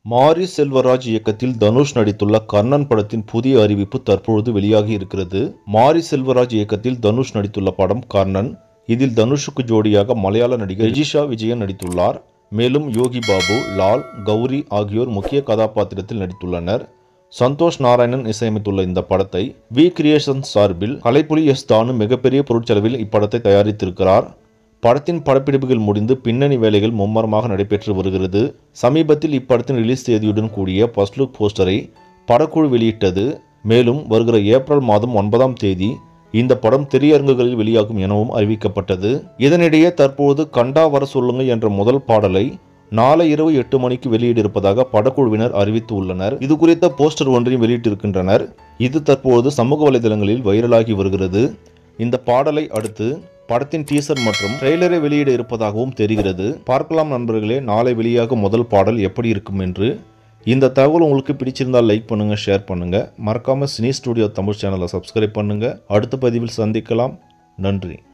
மாரி செல்வராஜ் இயக்கத்தில் தனுஷ் நடித்துள்ள கர்ணன் படத்தின் புதிய அறிவிப்பு தற்பொழுது வெளியாகி இருக்கிறது மாரி செல்வராஜ் இயக்கத்தில் தனுஷ் நடித்துள்ள படம் கர்ணன் இதில் தனுஷுக்கு ஜோடியாக மலையாள நடிகர் ரெஜிஷா விஜயன் நடித்துள்ளார் மேலும் யோகி பாபு லால் கௌரி ஆகியோர் முக்கிய கதாபாத்திரத்தில் நடித்துள்ளனர் சந்தோஷ் நாராயணன் இசையமைத்துள்ள இந்த படத்தை வி கிரியேஷன் சார்பில் கலைப்புலி எஸ் தானு மிகப்பெரிய பொருட்செலவில் இப்படத்தை தயாரித்திருக்கிறார் படத்தின் படப்பிடிப்புகள் முடிந்து பின்னணி வேலைகள் மும்மரமாக நடைபெற்று வருகிறது சமீபத்தில் இப்படத்தின் ரிலீஸ் தேதியுடன் கூடிய ஃபர்ஸ்ட் லுக் போஸ்டரை படக்குழு வெளியிட்டது மேலும் வருகிற ஏப்ரல் மாதம் ஒன்பதாம் தேதி இந்த படம் திரையரங்குகளில் வெளியாகும் எனவும் அறிவிக்கப்பட்டது இதனிடையே தற்போது கண்டா வர சொல்லுங்க என்ற முதல் பாடலை நாளை இரவு எட்டு மணிக்கு வெளியிட்டிருப்பதாக படக்குழுவினர் அறிவித்து உள்ளனர் இது குறித்த போஸ்டர் ஒன்றையும் வெளியிட்டிருக்கின்றனர் இது தற்போது சமூக வலைதளங்களில் வைரலாகி வருகிறது இந்த பாடலை அடுத்து படத்தின் டீசர் மற்றும் ட்ரெய்லரை வெளியிட இருப்பதாகவும் தெரிகிறது பார்க்கலாம் நண்பர்களே நாளை வெளியாகும் முதல் பாடல் எப்படி இருக்கும் என்று இந்த தகவல் உங்களுக்கு பிடிச்சிருந்தால் லைக் பண்ணுங்க ஷேர் பண்ணுங்க மறக்காம சினி ஸ்டுடியோ தமிழ் சேனலை சப்ஸ்கிரைப் பண்ணுங்க அடுத்த பதிவில் சந்திக்கலாம் நன்றி